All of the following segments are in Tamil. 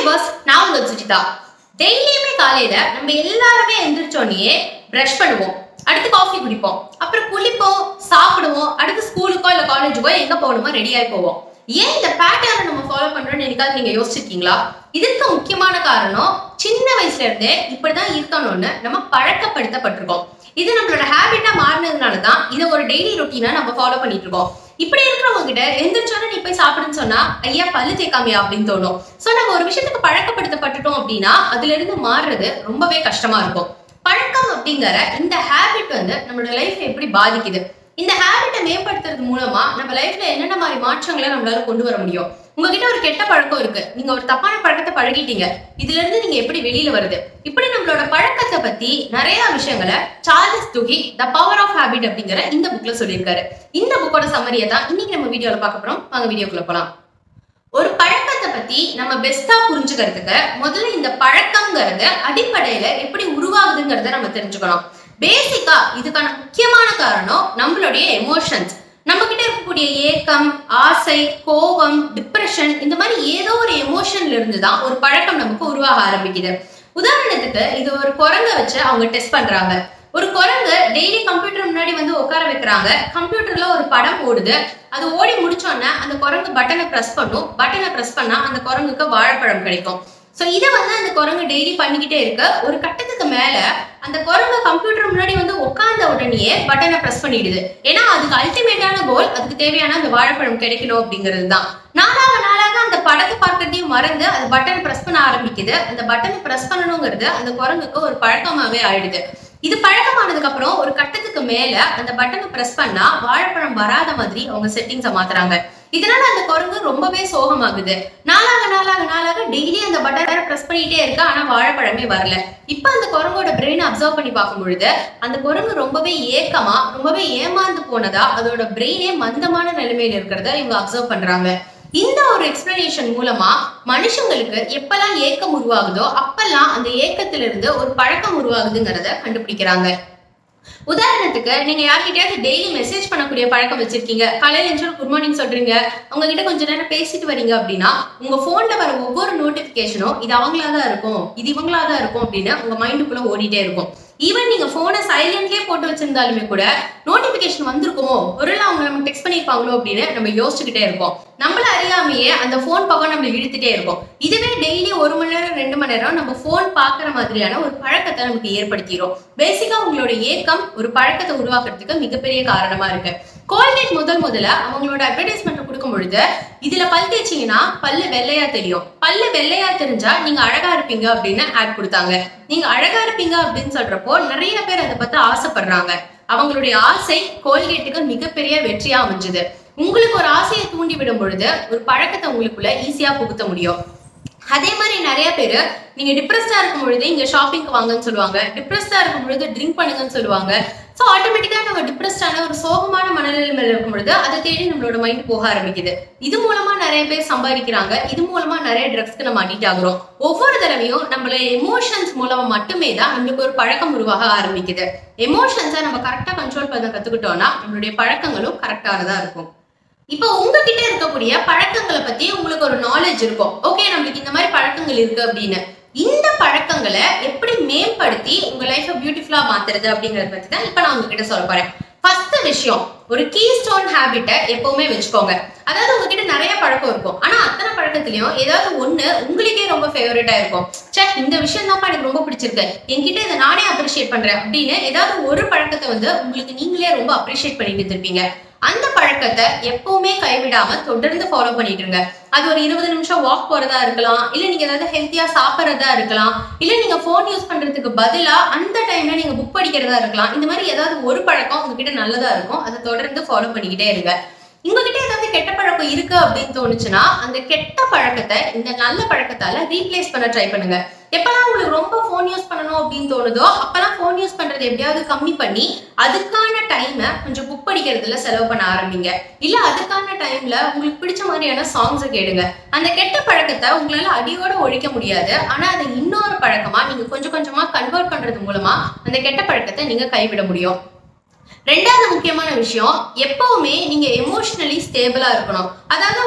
விவர்ஸ் நான் உங்க சுஜிதா டெய்லியுமே காலையில நம்ம எல்லாருமே எந்திரிச்சோடனே பிரஷ் பண்ணுவோம் அடுத்து காஃபி குடிப்போம் அப்புறம் குளிப்போம் சாப்பிடுவோம் அடுத்து ஸ்கூலுக்கோ இல்ல காலேஜுக்கோ எங்க போகணுமோ ரெடியாகி போவோம் ஏன் இந்த பேட்டர்னை நம்ம ஃபாலோ பண்றோம்னு என்னைக்காவது நீங்க யோசிச்சிருக்கீங்களா இதுக்கு முக்கியமான காரணம் சின்ன வயசுல இருந்தே இப்படிதான் இருக்கணும்னு நம்ம பழக்கப்படுத்தப்பட்டிருக்கோம் இது நம்மளோட ஹேபிட்டா மாறினதுனால தான் இதை ஒரு டெய்லி ரொட்டீனா நம்ம ஃபாலோ பண்ணிட்டு இருக்கோம் இப்படி இருக்கிறவங்க கிட்ட எந்திரிச்சோன்னு நீ போய் சாப்பிடுன்னு சொன்னா ஐயா பல்லு தேய்க்காமையா அப்படின்னு தோணும் சோ நம்ம ஒரு விஷயத்துக்கு பழக்கப்படுத்தப்பட்டுட்டோம் அப்படின்னா அதுல இருந்து மாறுறது ரொம்பவே கஷ்டமா இருக்கும் பழக்கம் அப்படிங்கிற இந்த ஹேபிட் வந்து நம்மளோட லைஃப் எப்படி பாதிக்குது இந்த ஹேபிட்டை மேம்படுத்துறது மூலமா நம்ம லைஃப்ல என்னென்ன மாதிரி மாற்றங்களை நம்மளால கொண்டு வர முடியும் உங்ககிட்ட ஒரு கெட்ட பழக்கம் இருக்கு நீங்க ஒரு தப்பான பழக்கத்தை பழகிட்டீங்க இதுல இருந்து நீங்க எப்படி வெளியில வருது இப்படி நம்மளோட பழக்கத்தை பத்தி நிறைய விஷயங்களை Charles Duhigg the power of habit அப்படிங்கிற இந்த புக்ல சொல்லியிருக்காரு இந்த புக்கோட சம்மரியை தான் இன்னைக்கு நம்ம வீடியோல பார்க்க போறோம் வாங்க வீடியோக்குள்ள போலாம் ஒரு பழக்கத்தை பத்தி நம்ம பெஸ்டா புரிஞ்சுக்கிறதுக்கு முதல்ல இந்த பழக்கம்ங்கிறது அடிப்படையில எப்படி உருவாகுதுங்கிறத நம்ம தெரிஞ்சுக்கணும் பேசிக்கா இதுக்கான முக்கியமான காரணம் நம்மளுடைய எமோஷன்ஸ் நம்ம கிட்ட இருக்கக்கூடிய ஏக்கம் ஆசை கோபம் டிப்ரெஷன் இந்த மாதிரி ஏதோ ஒரு எமோஷன்ல இருந்து தான் ஒரு பழக்கம் நமக்கு உருவாக ஆரம்பிக்குது உதாரணத்துக்கு இது ஒரு குரங்க வச்சு அவங்க டெஸ்ட் பண்றாங்க ஒரு குரங்கு டெய்லி கம்ப்யூட்டர் முன்னாடி வந்து உட்கார வைக்கிறாங்க கம்ப்யூட்டர்ல ஒரு படம் ஓடுது அது ஓடி முடிச்சோன்னே அந்த குரங்கு பட்டனை பிரஸ் பண்ணும் பட்டனை பிரஸ் பண்ணா அந்த குரங்குக்கு வாழைப்பழம் கிடைக்கும் ஸோ இதை வந்து அந்த குரங்கு டெய்லி பண்ணிக்கிட்டே இருக்கு ஒரு கட்டத்துக்கு மேல அந்த குரங்கு கம்ப்யூட்டர் முன்னாடி வந்து உட்கார்ந்த உடனேயே பட்டனை பிரஸ் பண்ணிடுது ஏன்னா அதுக்கு அல்டிமேட்டான கோல் அதுக்கு தேவையான அந்த வாழைப்பழம் கிடைக்கணும் அப்படிங்கிறது தான் நாளாக நாளாக அந்த படத்தை பார்க்கறதையும் மறந்து அந்த பட்டனை பிரஸ் பண்ண ஆரம்பிக்குது அந்த பட்டனை பிரஸ் பண்ணணுங்கிறது அந்த குரங்குக்கு ஒரு பழக்கமாவே ஆயிடுது இது பழக்கமானதுக்கு அப்புறம் ஒரு கட்டத்துக்கு மேல அந்த பட்டனை பிரஸ் பண்ணா வாழைப்பழம் வராத மாதிரி அவங்க செட்டிங்ஸை மாத்துறாங்க இதனால அந்த குரங்கு ரொம்பவே சோகமாகுது நாளாக நாளாக நாளாக டெய்லி அந்த பட்டனை பிரஸ் பண்ணிட்டே இருக்கு ஆனா வாழைப்பழமே வரல இப்ப அந்த குரங்கோட பிரெயின் அப்சர்வ் பண்ணி பார்க்கும் பொழுது அந்த குரங்கு ரொம்பவே ஏக்கமா ரொம்பவே ஏமாந்து போனதா அதோட பிரெயினே மந்தமான நிலைமையில இருக்கிறத இவங்க அப்சர்வ் பண்றாங்க இந்த ஒரு எக்ஸ்பிளனேஷன் மூலமா மனுஷங்களுக்கு எப்பெல்லாம் ஏக்கம் உருவாகுதோ அப்பெல்லாம் அந்த ஏக்கத்திலிருந்து ஒரு பழக்கம் உருவாகுதுங்கிறத கண்டுபிடிக்கிறாங்க உதாரணத்துக்கு நீங்க யார்கிட்டயாவது டெய்லி மெசேஜ் பண்ணக்கூடிய பழக்கம் வச்சிருக்கீங்க காலையில எழுந்து குட் மார்னிங் சொல்றீங்க அவங்க கிட்ட கொஞ்ச நேரம் பேசிட்டு வரீங்க அப்படின்னா உங்க போன்ல வர ஒவ்வொரு நோட்டிபிகேஷனும் இது அவங்களா தான் இருக்கும் இது இவங்களா தான் இருக்கும் அப்படின்னு உங்க மைண்டுக்குள்ள ஓடிட்டே இருக்கும் ஈவன் நீங்க போனை சைலண்ட்லயே போட்டு வச்சிருந்தாலுமே கூட நோட்டிபிகேஷன் வந்திருக்குமோ ஒருவேளை அவங்க நம்ம டெக்ஸ்ட் பண்ணிருப்பாங்களோ அப்படின்னு நம்ம யோசிச்சுக்கிட்டே இருப்போம் நம்மள அறியாமையே அந்த போன் பக்கம் நம்மள இழுத்துட்டே இருக்கும் இதுவே டெய்லி ஒரு மணி நேரம் ரெண்டு மணி நேரம் நம்ம போன் பாக்குற மாதிரியான ஒரு பழக்கத்தை நமக்கு ஏற்படுத்திடும் பேசிக்கா உங்களோட ஏக்கம் ஒரு பழக்கத்தை உருவாக்குறதுக்கு மிகப்பெரிய காரணமா இருக்கு கோல்கேட் முதல் முதல்ல அவங்களோட அட்வர்டைஸ்மெண்ட் கொடுக்கும் பொழுது இதுல பல் தேய்ச்சிங்கன்னா பல்லு வெள்ளையா தெரியும் பல்லு வெள்ளையா தெரிஞ்சா நீங்க அழகா இருப்பீங்க அப்படின்னு ஆட் கொடுத்தாங்க நீங்க அழகா இருப்பீங்க அப்படின்னு சொல்றப்போ நிறைய பேர் அதை பத்தி ஆசைப்படுறாங்க அவங்களுடைய ஆசை கோல்கேட்டுக்கு மிகப்பெரிய வெற்றியா அமைஞ்சது உங்களுக்கு ஒரு ஆசையை தூண்டி விடும் பொழுது ஒரு பழக்கத்தை உங்களுக்குள்ள ஈஸியா புகுத்த முடியும் அதே மாதிரி நிறைய பேர் நீங்க டிப்ரெஸ்டா இருக்கும் பொழுது இங்க ஷாப்பிங்க்கு வாங்கன்னு சொல்லுவாங்க டிப்ரெஸ்டா இருக்கும் பொழுது ட்ரிங்க் பண்ணுங்கன்னு சொல்லுவாங்க ஸோ ஆட்டோமேட்டிக்கா நம்ம டிப்ரெஸ்டான ஒரு சோகமான மனநிலைமையில இருக்கும் பொழுது அதை தேடி நம்மளோட மைண்ட் போக ஆரம்பிக்குது இது மூலமா நிறைய பேர் சம்பாதிக்கிறாங்க இது மூலமா நிறைய ட்ரக்ஸ்க்கு நம்ம அடிக்ட் ஆகுறோம் ஒவ்வொரு தடவையும் நம்மளோட எமோஷன்ஸ் மூலமா மட்டுமே தான் நம்மளுக்கு ஒரு பழக்கம் உருவாக ஆரம்பிக்குது எமோஷன்ஸை நம்ம கரெக்டா கண்ட்ரோல் பண்ண கத்துக்கிட்டோம்னா நம்மளுடைய பழக்கங்களும் கரெக்டானதா இருக்கும் இப்போ உங்ககிட்ட இருக்கக்கூடிய பழக்கங்களை பத்தி உங்களுக்கு ஒரு நாலேஜ் இருக்கும் ஓகே நம்மளுக்கு இந்த மாதிரி பழக்கங்கள் இருக்கு அப்படின்னு இந்த பழக்கங்களை எப்படி மேம்படுத்தி உங்க லைஃபை பியூட்டிஃபுல்லா மாத்துறது அப்படிங்கறத பத்தி தான் இப்ப நான் உங்ககிட்ட சொல்ல போறேன் ஃபர்ஸ்ட் விஷயம் ஒரு கீ ஸ்டோன் ஹேபிட்டை எப்பவுமே வச்சுக்கோங்க அதாவது உங்ககிட்ட நிறைய பழக்கம் இருக்கும் ஆனா அத்தனை பழக்கத்திலயும் ஏதாவது ஒண்ணு உங்களுக்கே ரொம்ப ஃபேவரட்டா இருக்கும் சே இந்த விஷயம் தான்ப்பா எனக்கு ரொம்ப பிடிச்சிருக்கு என்கிட்ட இதை நானே அப்ரிஷியேட் பண்றேன் அப்படின்னு ஏதாவது ஒரு பழக்கத்தை வந்து உங்களுக்கு நீங்களே ரொம்ப அப்ரிஷியேட் பண்ணிட்டு இருப்பீங்க அந்த பழக்கத்தை எப்பவுமே கைவிடாம தொடர்ந்து ஃபாலோ பண்ணிட்டு இருங்க அது ஒரு இருபது நிமிஷம் வாக் போறதா இருக்கலாம் இல்ல நீங்க ஏதாவது ஹெல்த்தியா சாப்பிட்றதா இருக்கலாம் இல்ல நீங்க போன் யூஸ் பண்றதுக்கு பதிலா அந்த டைம்ல நீங்க புக் படிக்கிறதா இருக்கலாம் இந்த மாதிரி ஏதாவது ஒரு பழக்கம் உங்ககிட்ட நல்லதா இருக்கும் அதை தொடர்ந்து ஃபாலோ பண்ணிக்கிட்டே இருங்க உங்ககிட்ட ஏதாவது கெட்ட பழக்கம் இருக்கு அப்படின்னு தோணுச்சுன்னா அந்த கெட்ட பழக்கத்தை இந்த நல்ல பழக்கத்தால ரீப்ளேஸ் பண்ண ட்ரை பண்ணுங்க எப்பெல்லாம் உங்களுக்கு ரொம்ப ஃபோன் யூஸ் பண்ணணும் அப்படின்னு தோணுதோ அப்பெல்லாம் ஃபோன் யூஸ் பண்றது எப்படியாவது கம்மி பண்ணி அதுக்கான டைமை கொஞ்சம் புக் படிக்கிறதுல செலவு பண்ண ஆரம்பிங்க இல்ல அதுக்கான டைம்ல உங்களுக்கு பிடிச்ச மாதிரியான சாங்ஸை கேளுங்க அந்த கெட்ட பழக்கத்தை உங்களால அடியோட ஒழிக்க முடியாது ஆனா அதை இன்னொரு பழக்கமா நீங்க கொஞ்சம் கொஞ்சமா கன்வெர்ட் பண்றது மூலமா அந்த கெட்ட பழக்கத்தை நீங்க கைவிட முடியும் ரெண்டாவது முக்கியமான விஷயம் எப்பவுமே நீங்க எமோஷனலி ஸ்டேபிளா இருக்கணும் அதாவது உங்களுக்கு துக்கம்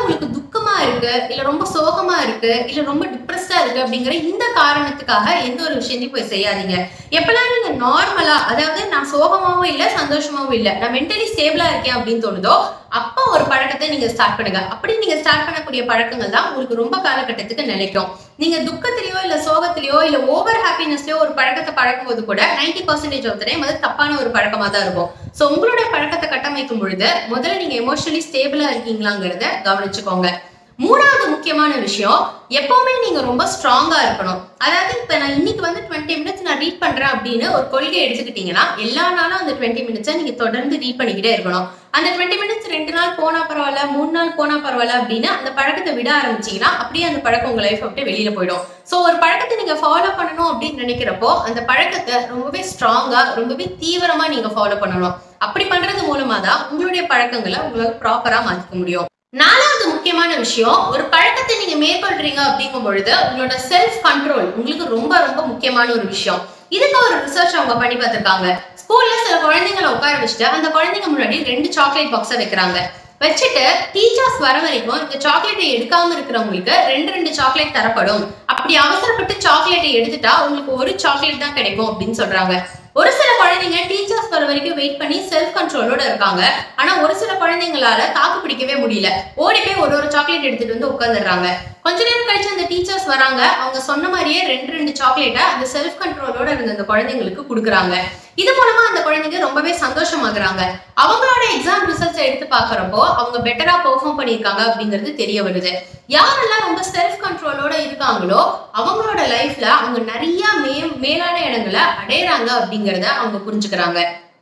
துக்கமா இருக்கு இல்ல ரொம்ப சோகமா இருக்கு இல்ல ரொம்ப டிப்ரெஸ்டா இருக்கு அப்படிங்கிற இந்த காரணத்துக்காக எந்த ஒரு விஷயத்தையும் போய் செய்யாதீங்க எப்பெல்லாம் நீங்க நார்மலா அதாவது நான் சோகமாவும் இல்ல சந்தோஷமாவும் இல்ல நான் மென்டலி ஸ்டேபிளா இருக்கேன் அப்படின்னு தோணுதோ அப்போ ஒரு பழக்கத்தை நீங்க ஸ்டார்ட் பண்ணுங்க அப்படி நீங்க ஸ்டார்ட் பண்ணக்கூடிய பழக்கங்கள் தான் உங்களுக்கு ரொம்ப காலகட்டத்துக்கு நிலைக்கும் நீங்க துக்கத்திலயோ இல்ல சோகத்திலயோ இல்ல ஓவர் ஹாப்பினஸ்லயோ ஒரு பழக்கத்தை பழக்கும் போது கூட நைன்டி பர்சன்டேஜ் ஆஃப் டைம் அது தப்பான ஒரு பழக்கமா தான் இருக்கும் சோ உங்களுடைய பழக்கத்தை கட்டமைக்கும் பொழுது முதல்ல நீங்க எமோஷனலி ஸ்டேபிளா இருக்கீங்களாங்கிறத கவனிச்சுக்கோங்க மூணாவது முக்கியமான விஷயம் எப்பவுமே நீங்க ரொம்ப ஸ்ட்ராங்கா இருக்கணும் அதாவது இப்ப நான் இன்னைக்கு வந்து டுவெண்ட்டி மினிட்ஸ் நான் ரீட் பண்றேன் அப்படின்னு ஒரு கொள்கை எடுத்துக்கிட்டீங்கன்னா எல்லா நாளும் அந்த டுவெண்ட்டி மினிட்ஸை நீங்க தொடர்ந்து ரீட் பண்ணிக்கிட்டே இருக்கணும் அந்த டுவெண்ட்டி மினிட்ஸ் ரெண்டு நாள் போனா பரவாயில்ல மூணு நாள் போனா பரவாயில்ல அப்படின்னு அந்த பழக்கத்தை விட ஆரம்பிச்சீங்கன்னா அப்படியே அந்த பழக்கம் உங்க லைஃப் விட்டு வெளியில போயிடும் சோ ஒரு பழக்கத்தை நீங்க ஃபாலோ பண்ணணும் அப்படின்னு நினைக்கிறப்போ அந்த பழக்கத்தை ரொம்பவே ஸ்ட்ராங்கா ரொம்பவே தீவிரமா நீங்க ஃபாலோ பண்ணணும் அப்படி பண்றது மூலமா தான் உங்களுடைய பழக்கங்களை உங்களால ப்ராப்பரா மாத்திக்க முடியும் நாலாவது முக்கியமான விஷயம் ஒரு பழக்கத்தை நீங்க மேற்கொள்றீங்க அப்படிங்கும் பொழுது உங்களோட செல்ஃப் கண்ட்ரோல் உங்களுக்கு ரொம்ப ரொம்ப முக்கியமான ஒரு விஷயம் இதுக்கு ஒரு ரிசர்ச் அவங்க பண்ணி பார்த்திருக்காங்க ஸ்கூல்ல சில குழந்தைங்களை உட்கார வச்சுட்டு அந்த குழந்தைங்க முன்னாடி ரெண்டு சாக்லேட் பாக்ஸை வைக்கிறாங்க வச்சுட்டு டீச்சர்ஸ் வர வரைக்கும் இந்த சாக்லேட்டை எடுக்காம இருக்கிறவங்களுக்கு ரெண்டு ரெண்டு சாக்லேட் தரப்படும் அப்படி அவசரப்பட்டு சாக்லேட்டை எடுத்துட்டா உங்களுக்கு ஒரு சாக்லேட் தான் கிடைக்கும் அப்படின்னு சொல்றாங்க ஒரு சில குழந்தைங்க டீச்சர்ஸ் வர வரைக்கும் வெயிட் பண்ணி செல்ஃப் கண்ட்ரோலோட இருக்காங்க ஆனா ஒரு சில குழந்தைங்களால தாக்கு பிடிக்கவே முடியல ஓடி போய் ஒரு ஒரு சாக்லேட் எடுத்துட்டு வந்து உட்காந்துடுறாங்க கொஞ்ச நேரம் கழிச்சு அந்த டீச்சர்ஸ் வராங்க அவங்க சொன்ன மாதிரியே ரெண்டு ரெண்டு சாக்லேட்டை அந்த செல்ஃப் கண்ட்ரோலோட இருந்த அந்த குழந்தைங்களுக்கு கொடுக்குறாங்க இது மூலமா அந்த குழந்தைங்க ரொம்பவே சந்தோஷமாகறாங்க அவங்களோட எக்ஸாம் ரிசல்ட்ஸ் எடுத்து பாக்குறப்போ அவங்க பெட்டரா பெர்ஃபார்ம் பண்ணியிருக்காங்க அப்படிங்கிறது தெரிய வருது யாரெல்லாம் ரொம்ப செல்ஃப் கண்ட்ரோலோட இருக்காங்களோ அவங்களோட லைஃப்ல அவங்க நிறைய மே மேலான இடங்களை அடையறாங்க அப்படிங்கறத அவங்க புரிஞ்சுக்கிறாங்க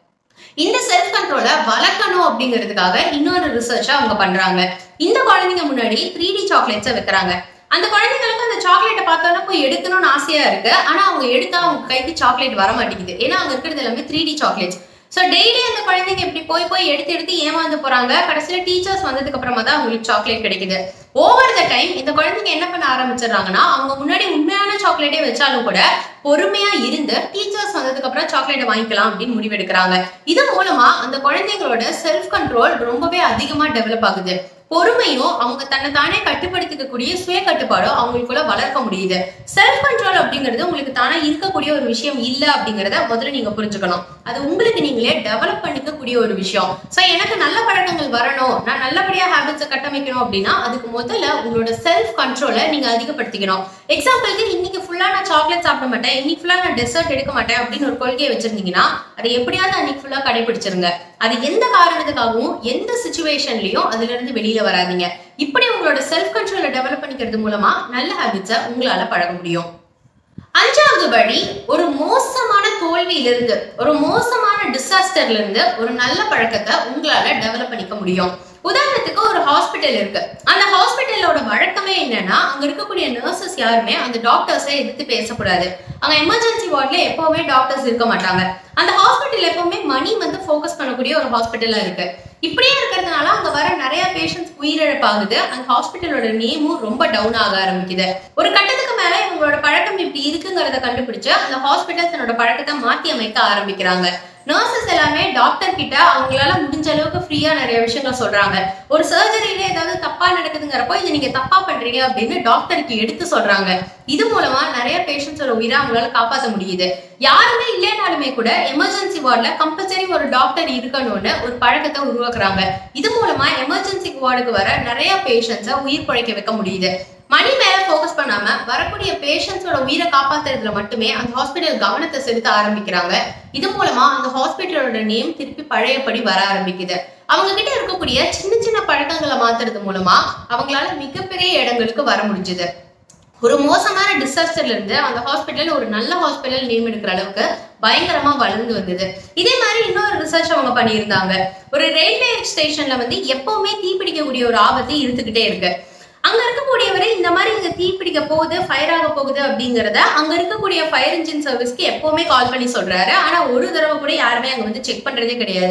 இந்த செல்ஃப் கண்ட்ரோலை வளர்க்கணும் அப்படிங்கிறதுக்காக இன்னொரு ரிசர்ச்சை அவங்க பண்றாங்க இந்த குழந்தைங்க முன்னாடி த்ரீ டி சாக்லேட்ஸை வைக்கிறாங்க அந்த குழந்தைங்களுக்கு அந்த சாக்லேட்டை பார்த்தோன்னா போய் எடுக்கணும்னு ஆசையா இருக்கு ஆனா அவங்க எடுத்தா அவங்க கைக்கு சாக்லேட் வர மாட்டேங்குது ஏன்னா அங்க இருக்கிறது எல்லாமே three D chocolates so daily அந்த குழந்தைங்க இப்படி போய் போய் எடுத்து எடுத்து ஏமாந்து போறாங்க கடைசியில டீச்சர்ஸ் வந்ததுக்கு அப்புறமா தான் அவங்களுக்கு சாக்லேட் கிடைக்குது ஓவர் த டைம் இந்த குழந்தைங்க என்ன பண்ண ஆரம்பிச்சிடுறாங்கன்னா அவங்க முன்னாடி உண்மையான சாக்லேட்டே வச்சாலும் கூட பொறுமையா இருந்து டீச்சர்ஸ் வந்ததுக்கு அப்புறம் சாக்லேட்டை வாங்கிக்கலாம் அப்படின்னு முடிவெடுக்கிறாங்க இது மூலமா அந்த குழந்தைங்களோட செல்ஃப் கண்ட்ரோல் ரொம்பவே அதிகமா டெவலப் ஆகுது பொறுமையும் அவங்க தன்னை தானே கட்டுப்படுத்திக்கக்கூடிய சுய கட்டுப்பாடும் அவங்களுக்குள்ள வளர்க்க முடியுது செல்ஃப் கண்ட்ரோல் அப்படிங்கிறது உங்களுக்கு தானே இருக்கக்கூடிய ஒரு விஷயம் இல்ல அப்படிங்கறத முதல்ல நீங்க புரிஞ்சுக்கணும் அது உங்களுக்கு நீங்களே டெவலப் பண்ணிக்கக்கூடிய ஒரு விஷயம் சோ எனக்கு நல்ல பழக்கங்கள் வரணும் நான் நல்லபடியா ஹேபிட்ஸை கட்டமைக்கணும் அப்படின்னா அதுக்கு முதல்ல உங்களோட செல்ஃப் கண்ட்ரோலை நீங்க அதிகப்படுத்திக்கணும் எக்ஸாம்பிளுக்கு இன்னைக்கு ஃபுல்லா நான் சாக்லேட் சாப்பிட மாட்டேன் இன்னைக்கு ஃபுல்லா நான் டெசர்ட் எடுக்க மாட்டேன் அப்படின்னு ஒரு கொள்கையை வச்சிருந்தீங்கன்னா அதை எப்படியாவது அன்னைக்கு ஃபுல்லா கடைபிடிச்சிருங்க அது எந்த காரணத்துக்காகவும் எந்த சுச்சுவேஷன்லயும் அதுல இருந்து வெளியில வராதீங்க இப்படி உங்களோட செல்ஃப் கண்ட்ரோலை டெவலப் பண்ணிக்கிறது மூலமா நல்ல ஹேபிட்ஸை உங்களால பழக முடியும் அஞ்சாவது படி ஒரு மோசமான தோல்வியிலிருந்து ஒரு மோசமான டிசாஸ்டர்ல இருந்து ஒரு நல்ல பழக்கத்தை உங்களால டெவலப் பண்ணிக்க முடியும் உதாரணத்துக்கு ஒரு ஹாஸ்பிட்டல் இருக்கு அந்த ஹாஸ்பிட்டலோட வழக்கமே என்னன்னா அங்க இருக்கக்கூடிய நர்சஸ் யாருமே அந்த டாக்டர்ஸை எதிர்த்து பேசக்கூடாது அங்க எமர்ஜென்சி வார்ட்ல எப்பவுமே டாக்டர்ஸ் இருக்க மாட்டாங்க அந்த ஹாஸ்பிட்டல் எப்பவுமே மணி வந்து ஃபோக்கஸ் பண்ணக்கூடிய ஒரு ஹாஸ்பிட்டலா இருக்கு இப்படியே இருக்கிறதுனால அங்க வர நிறைய பேஷண்ட்ஸ் உயிரிழப்பாகுது அந்த ஹாஸ்பிட்டலோட நேமும் ரொம்ப டவுன் ஆக ஆரம்பிக்குது ஒரு கட்டத்துக்கு மேல இவங்களோட பழக்கம் இப்படி இருக்குங்கிறத கண்டுபிடிச்சு அந்த ஹாஸ்பிட்டல் தன்னோட பழக்கத்தை மாத்தி அமைக்க ஆரம்பிக்கிறாங்க நர்சஸ் எல்லாமே டாக்டர் கிட்ட அவங்களால முடிஞ்ச அளவுக்கு ஃப்ரீயா நிறைய விஷயங்கள் சொல்றாங்க ஒரு சர்ஜரியில ஏதாவது தப்பா நடக்குதுங்கிறப்போ இதை நீங்க தப்பா பண்றீங்க அப்படின்னு டாக்டருக்கு எடுத்து சொல்றாங்க இது மூலமா நிறைய பேஷண்ட்ஸோட உயிரை அவங்களால காப்பாற்ற முடியுது யாருமே இல்லைனாலுமே கூட எமர்ஜென்சி வார்டுல கம்பல்சரி ஒரு டாக்டர் இருக்கணும்னு ஒரு பழக்கத்தை உருவாக்குறாங்க இது மூலமா எமர்ஜென்சி வார்டுக்கு வர நிறைய பேஷண்ட்ஸை உயிர் பிழைக்க வைக்க முடியுது மணி மேல ஃபோக்கஸ் பண்ணாம வரக்கூடிய பேஷண்ட்ஸோட உயிரை காப்பாத்துறதுல மட்டுமே அந்த ஹாஸ்பிட்டல் கவனத்தை செலுத்த ஆரம்பிக்கிறாங்க இது மூலமா அந்த ஹாஸ்பிட்டலோட நேம் திருப்பி பழையபடி வர ஆரம்பிக்குது அவங்க கிட்ட இருக்கக்கூடிய சின்ன சின்ன பழக்கங்களை மாத்துறது மூலமா அவங்களால மிகப்பெரிய இடங்களுக்கு வர முடிஞ்சுது ஒரு மோசமான டிசாஸ்டர்ல இருந்து அந்த ஹாஸ்பிட்டல் ஒரு நல்ல ஹாஸ்பிட்டல் நேம் எடுக்கிற அளவுக்கு பயங்கரமா வளர்ந்து வந்தது இதே மாதிரி இன்னொரு ரிசர்ச் அவங்க பண்ணியிருந்தாங்க ஒரு ரயில்வே ஸ்டேஷன்ல வந்து எப்பவுமே தீப்பிடிக்கக்கூடிய ஒரு ஆபத்து இருந்துகிட்டே இருக்கு அங்க இருக்கக்கூடியவரை இந்த மாதிரி இங்க தீ பிடிக்க போகுது ஃபயர் ஆக போகுது அப்படிங்கறத அங்க இருக்கக்கூடிய ஃபயர் இன்ஜின் சர்வீஸ்க்கு எப்பவுமே கால் பண்ணி சொல்றாரு ஆனா ஒரு தடவை கூட யாருமே அங்க வந்து செக் பண்றதே கிடையாது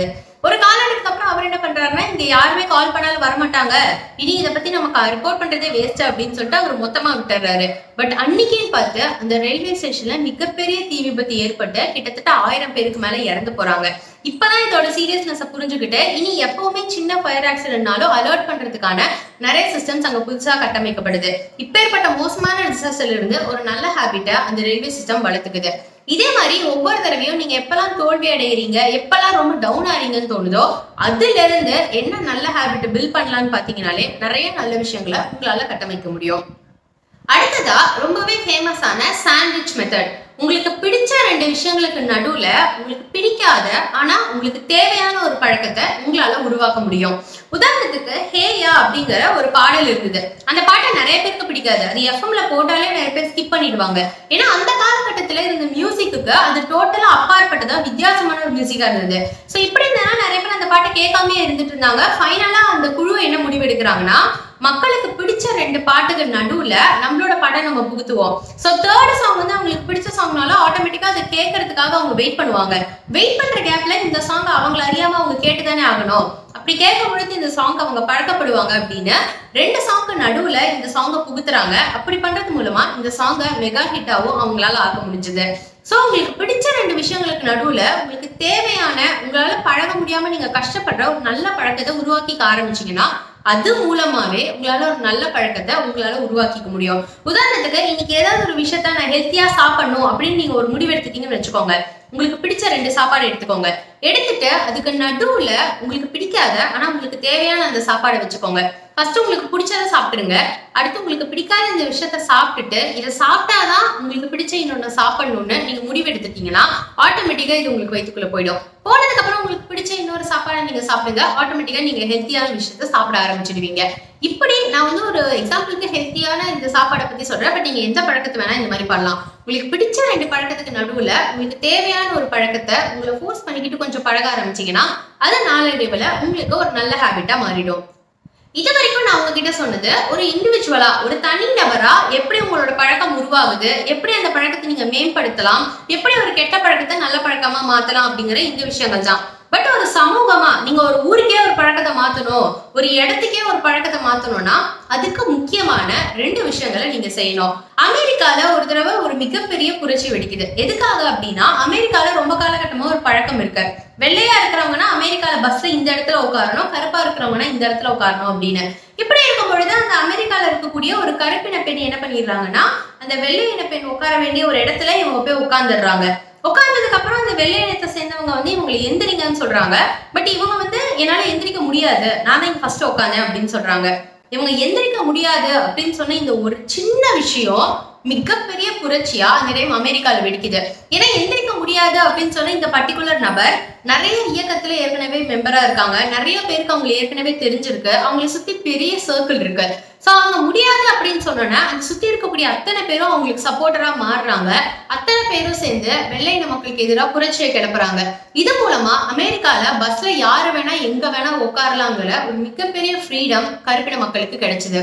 ஒரு காலத்துக்கு அப்புறம் அவர் என்ன பண்றாருன்னா இங்க யாருமே கால் பண்ணாலும் வரமாட்டாங்க இனி இதை பத்தி நம்ம ரிப்போர்ட் பண்றதே வேஸ்ட் அப்படின்னு சொல்லிட்டு அவர் மொத்தமா விட்டுறாரு பட் அன்னைக்குன்னு பார்த்து அந்த ரயில்வே ஸ்டேஷன்ல மிகப்பெரிய தீ விபத்து ஏற்பட்டு கிட்டத்தட்ட ஆயிரம் பேருக்கு மேல இறந்து போறாங்க இப்பதான் இதோட சீரியஸ்னஸ் புரிஞ்சுக்கிட்டு இனி எப்பவுமே சின்ன ஃபயர் ஆக்சிடென்ட்னாலும் அலர்ட் பண்றதுக்கான நிறைய சிஸ்டம்ஸ் அங்க புதுசா கட்டமைக்கப்படுது இப்பேற்பட்ட மோசமான டிசாஸ்டர்ல இருந்து ஒரு நல்ல ஹேபிட்டை அந்த ரயில்வே சிஸ்டம் வளர்த்துக்குது இதே மாதிரி ஒவ்வொரு தடவையும் நீங்க எப்பெல்லாம் தோல்வி அடைகிறீங்க எப்பெல்லாம் ரொம்ப டவுன் ஆறீங்கன்னு தோணுதோ அதுல இருந்து என்ன நல்ல ஹேபிட் பில்ட் பண்ணலாம்னு பாத்தீங்கன்னாலே நிறைய நல்ல விஷயங்களை உங்களால கட்டமைக்க முடியும் அடுத்ததா ரொம்பவே ஃபேமஸான சாண்ட்விச் மெத்தட் உங்களுக்கு பிடிச்ச ரெண்டு விஷயங்களுக்கு நடுவுல உங்களுக்கு பிடிக்காத ஆனா உங்களுக்கு தேவையான ஒரு பழக்கத்தை உங்களால உருவாக்க முடியும் உதாரணத்துக்கு ஹேயா அப்படிங்கிற ஒரு பாடல் இருக்குது அந்த பாட்டை நிறைய பேருக்கு பிடிக்காது அது எஃப்எம்ல போட்டாலே நிறைய பேர் ஸ்கிப் பண்ணிடுவாங்க ஏன்னா அந்த காலகட்டத்துல இருந்த மியூசிக்கு அது டோட்டலா அப்பாற்பட்டதா வித்தியாசமான ஒரு மியூசிக்கா இருந்தது சோ இப்படி இருந்ததுனா நிறைய பேர் அந்த பாட்டை கேட்காம இருந்துட்டு இருந்தாங்க ஃபைனலா அந்த குழு என்ன முடிவெடுக்கிறாங்கன்னா மக்களுக்கு பிடிச்ச ரெண்டு பாட்டுக்கு நடுவுல நம்மளோட படம் நம்ம புகுத்துவோம் சோ தேர்ட் சாங் வந்து அவங்களுக்கு பிடிச்ச சாங்னால ஆட்டோமேட்டிக்கா அதை கேட்கறதுக்காக அவங்க வெயிட் பண்ணுவாங்க வெயிட் பண்ற கேப்ல இந்த சாங் அவங்கள அறியாம அவங்க கேட்டுதானே ஆகணும் அப்படி கேட்கும் பொழுது இந்த சாங் அவங்க பழக்கப்படுவாங்க அப்படின்னு ரெண்டு சாங்க்கு நடுவுல இந்த சாங்கை புகுத்துறாங்க அப்படி பண்றது மூலமா இந்த சாங்கை மெகா ஹிட்டாவும் அவங்களால ஆக்க முடிஞ்சது சோ உங்களுக்கு பிடிச்ச ரெண்டு விஷயங்களுக்கு நடுவுல உங்களுக்கு தேவையான உங்களால பழக முடியாம நீங்க கஷ்டப்படுற ஒரு நல்ல பழக்கத்தை உருவாக்கிக்க ஆரம்பிச்சீங்கன்னா அது மூலமாவே உங்களால ஒரு நல்ல பழக்கத்தை உங்களால உருவாக்கிக்க முடியும் உதாரணத்துக்கு இன்னைக்கு ஏதாவது ஒரு விஷயத்த நான் ஹெல்த்தியா சாப்பிடணும் அப்படின்னு நீங்க ஒரு முடிவு எடுத்துட்டீங்கன்னு வச்சுக்கோங்க உங்களுக்கு பிடிச்ச ரெண்டு சாப்பாடு எடுத்துக்கோங்க எடுத்துட்டு அதுக்கு நடுவுல உங்களுக்கு பிடிக்காத ஆனா உங்களுக்கு தேவையான அந்த சாப்பாடை வச்சுக்கோங்க ஃபர்ஸ்ட் உங்களுக்கு பிடிச்சதை சாப்பிடுங்க அடுத்து உங்களுக்கு பிடிக்காத இந்த விஷயத்த சாப்பிட்டுட்டு இதை சாப்பிட்டாதான் உங்களுக்கு பிடிச்ச இன்னொன்னு சாப்பிடணும்னு நீங்க முடிவு எடுத்துட்டீங்கன்னா ஆட்டோமேட்டிக்கா இது உங்களுக்கு வயிற்றுக்குள்ள போயிடும் போனதுக்கு அப்புறம் உங்களுக்கு பிடிச்ச இன்னொரு சாப்பாடை நீங்க சாப்பிடுங்க ஆட்டோமேட்டிக்கா நீங்க ஹெல்த்தியான விஷயத்த சாப்பிட ஆரம்பிச்சிடுவீங்க இப்படி நான் வந்து ஒரு எக்ஸாம்பிளுக்கு ஹெல்த்தியான இந்த சாப்பாடை பத்தி சொல்றேன் பட் நீங்க எந்த பழக்கத்தை வேணா இந்த மாதிரி பண்ணலாம் உங்களுக்கு பிடிச்ச ரெண்டு பழக்கத்துக்கு நடுவுல உங்களுக்கு தேவையான ஒரு பழக்கத்தை உங்களை ஃபோர்ஸ் பண்ணிக்கிட்டு கொஞ்சம் பழக ஆரம்பிச்சீங்கன்னா அது நாளடைவுல உங்களுக்கு ஒரு நல்ல ஹேபிட்டா மாறிடும் இது வரைக்கும் நான் உங்ககிட்ட சொன்னது ஒரு இண்டிவிஜுவலா ஒரு தனி நபரா எப்படி உங்களோட பழக்கம் உருவாகுது எப்படி அந்த பழக்கத்தை நீங்க மேம்படுத்தலாம் எப்படி ஒரு கெட்ட பழக்கத்தை நல்ல பழக்கமா மாத்தலாம் அப்படிங்கிற இந்த விஷயங்கள் தான் பட் ஒரு சமூகமா நீங்க ஒரு ஊருக்கே ஒரு பழக்கத்தை மாத்தணும் ஒரு இடத்துக்கே ஒரு பழக்கத்தை மாத்தணும்னா அதுக்கு முக்கியமான ரெண்டு விஷயங்களை நீங்க செய்யணும் அமெரிக்கால ஒரு தடவை ஒரு மிகப்பெரிய புரட்சி வெடிக்குது எதுக்காக அப்படின்னா அமெரிக்கால ரொம்ப காலகட்டமா ஒரு பழக்கம் இருக்கு வெள்ளையா இருக்கிறவங்கன்னா அமெரிக்கால பஸ்ல இந்த இடத்துல உட்காரணும் கருப்பா இருக்கிறவங்கன்னா இந்த இடத்துல உட்காரணும் அப்படின்னு இப்படி இருக்கும் பொழுது அந்த அமெரிக்கால இருக்கக்கூடிய ஒரு கருப்பின பெண் என்ன பண்ணிடுறாங்கன்னா அந்த வெள்ளை இன பெண் உட்கார வேண்டிய ஒரு இடத்துல இவங்க போய் உட்கார்ந்துடுறாங்க உட்கார்ந்ததுக்கு அப்புறம் அந்த வெள்ளை இனத்தை சேர்ந்தவங்க வந்து இவங்களை எந்திரிங்கன்னு சொல்றாங்க பட் இவங்க வந்து என்னால எந்திரிக்க முடியாது நான் தான் இங்க ஃபர்ஸ்ட் உட்காந்தேன் அப்படின்னு சொல்றாங்க இவங்க எந்திரிக்க முடியாது அப்படின்னு சொன்ன இந்த ஒரு சின்ன விஷயம் மிகப்பெரிய புரட்சியா அந்த டைம் அமெரிக்கால வெடிக்குது ஏன்னா எந்திரிக்க முடியாது அப்படின்னு சொன்ன இந்த பர்டிகுலர் நபர் நிறைய இயக்கத்துல ஏற்கனவே மெம்பரா இருக்காங்க நிறைய பேருக்கு அவங்க ஏற்கனவே தெரிஞ்சிருக்கு அவங்களை சுத்தி பெரிய சர்க்கிள் இருக்கு சோ அவங்க முடியாது அப்படின்னு சொன்னோன்னா அந்த சுத்தி இருக்கக்கூடிய அத்தனை பேரும் அவங்களுக்கு சப்போர்ட்டரா மாறுறாங்க அத்தனை பேரும் சேர்ந்து வெள்ளை இன மக்களுக்கு எதிராக புரட்சியை கிளப்புறாங்க இது மூலமா அமெரிக்கால பஸ்ல யாரு வேணா எங்க வேணா உட்காரலாங்கிற ஒரு மிகப்பெரிய ஃப்ரீடம் கருப்பின மக்களுக்கு கிடைச்சது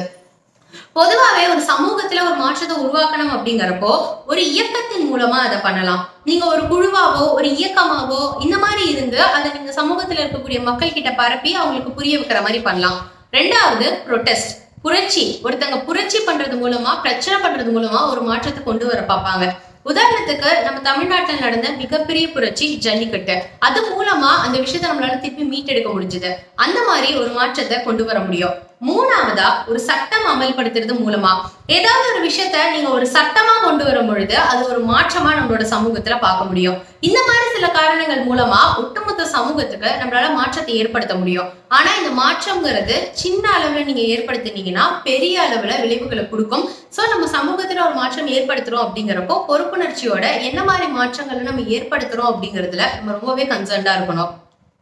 பொதுவாவே ஒரு சமூகத்துல ஒரு மாற்றத்தை உருவாக்கணும் அப்படிங்கிறப்போ ஒரு இயக்கத்தின் மூலமா அதை பண்ணலாம் நீங்க ஒரு குழுவாவோ ஒரு இயக்கமாவோ இந்த மாதிரி இருந்து அதை நீங்க சமூகத்துல இருக்கக்கூடிய மக்கள் கிட்ட பரப்பி அவங்களுக்கு புரிய வைக்கிற மாதிரி பண்ணலாம் ரெண்டாவது ப்ரொட்டஸ்ட் புரட்சி ஒருத்தங்க புரட்சி பண்றது மூலமா பிரச்சனை பண்றது மூலமா ஒரு மாற்றத்தை கொண்டு வர பார்ப்பாங்க உதாரணத்துக்கு நம்ம தமிழ்நாட்டில் நடந்த மிகப்பெரிய புரட்சி ஜல்லிக்கட்டு அது மூலமா அந்த விஷயத்தை நம்மளால திருப்பி மீட்டெடுக்க முடிஞ்சது அந்த மாதிரி ஒரு மாற்றத்தை கொண்டு வர முடியும் மூணாவதா ஒரு சட்டம் அமல்படுத்துறது மூலமா ஏதாவது ஒரு விஷயத்த நீங்க ஒரு சட்டமா கொண்டு வரும் பொழுது அது ஒரு மாற்றமா நம்மளோட சமூகத்துல பார்க்க முடியும் இந்த மாதிரி சில காரணங்கள் மூலமா ஒட்டுமொத்த சமூகத்துக்கு நம்மளால மாற்றத்தை ஏற்படுத்த முடியும் ஆனா இந்த மாற்றம்ங்கிறது சின்ன அளவுல நீங்க ஏற்படுத்தினீங்கன்னா பெரிய அளவுல விளைவுகளை கொடுக்கும் சோ நம்ம சமூகத்துல ஒரு மாற்றம் ஏற்படுத்துறோம் அப்படிங்கிறப்போ பொறுப்புணர்ச்சியோட என்ன மாதிரி மாற்றங்களை நம்ம ஏற்படுத்துறோம் அப்படிங்கிறதுல நம்ம ரொம்பவே கன்சர்ன்டா இருக்கணும்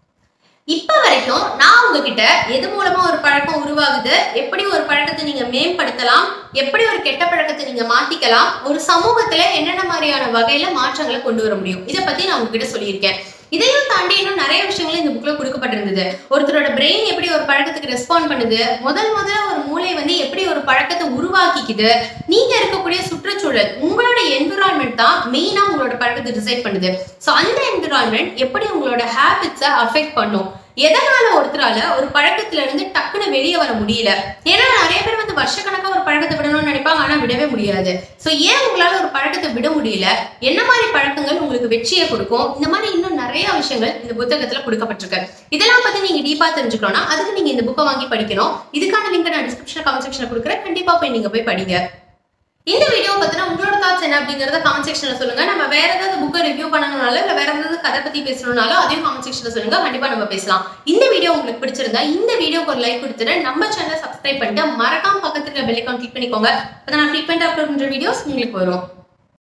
இப்ப வரைக்கும் நான் உங்ககிட்ட எது மூலமா ஒரு பழக்கம் உருவாகுது எப்படி ஒரு பழக்கத்தை நீங்க மேம்படுத்தலாம் எப்படி ஒரு கெட்ட பழக்கத்தை நீங்க மாத்திக்கலாம் ஒரு சமூகத்துல என்னென்ன மாதிரியான வகையில மாற்றங்களை கொண்டு வர முடியும் இதை பத்தி நான் உங்ககிட்ட சொல்லியிருக்கேன் இதையும் தாண்டி இன்னும் நிறைய விஷயங்கள் இந்த புக்ல கொடுக்கப்பட்டிருந்தது ஒருத்தரோட பிரெயின் எப்படி ஒரு பழக்கத்துக்கு ரெஸ்பாண்ட் பண்ணுது முதல் முதல்ல ஒரு மூளை வந்து எப்படி ஒரு பழக்கத்தை உருவாக்கிக்குது நீங்க இருக்கக்கூடிய சுற்றுச்சூழல் உங்களோட என்விரான்மெண்ட் தான் மெயினா உங்களோட பழக்கத்தை டிசைட் பண்ணுது ஸோ அந்த என்விரான்மெண்ட் எப்படி உங்களோட ஹேபிட்ஸை அஃபெக்ட் பண்ணும் எதனால ஒருத்தரால ஒரு பழக்கத்துல இருந்து டக்குன்னு வெளியே வர முடியல ஏன்னா நிறைய பேர் வந்து வருஷக்கணக்கா ஒரு பழக்கத்தை விடணும்னு நினைப்பாங்க ஆனா விடவே முடியாது சோ ஏன் உங்களால ஒரு பழக்கத்தை விட முடியல என்ன மாதிரி பழக்கங்கள் உங்களுக்கு வெற்றியை கொடுக்கும் இந்த மாதிரி இன்னும் நிறைய விஷயங்கள் இந்த புத்தகத்துல கொடுக்கப்பட்டிருக்கு இதெல்லாம் பத்தி நீங்க டீப்பா தெரிஞ்சுக்கணும்னா அதுக்கு நீங்க இந்த புக்கை வாங்கி படிக்கணும் இதுக்கான லிங்க் நான் டிஸ்கிரிப்ஷன் கமெண்ட் செக்ஷன்ல கொடுக்குறேன் கண்டிப்பா போய் நீங்க போய் படிங்க இந்த வீடியோ பத்தின உங்களோட தாட்ஸ் என்ன அப்படிங்கறத கமெண்ட் செக்ஷன்ல சொல்லுங்க நம்ம வேற ஏதாவது புக்கை ரிவ்யூ பண்ணணும்னாலும் இல்ல வேற ஏதாவது கதை பத்தி பேசணும்னாலும் அதையும் கமெண்ட் செக்ஷன்ல சொல்லுங்க கண்டிப்பா நம்ம பேசலாம் இந்த வீடியோ உங்களுக்கு பிடிச்சிருந்தா இந்த வீடியோக்கு ஒரு லைக் கொடுத்துட்டு நம்ம சேனலை சப்ஸ்கிரைப் பண்ணிட்டு மறக்காம பக்கத்துல பெல் ஐக்கான் கிளிக் பண்ணிக்கோங்க அப்பதான் நான் ஃப்ரீக்வெண்டா அப்லோட் பண்ற வீடியோஸ் உங்களுக்கு வரும்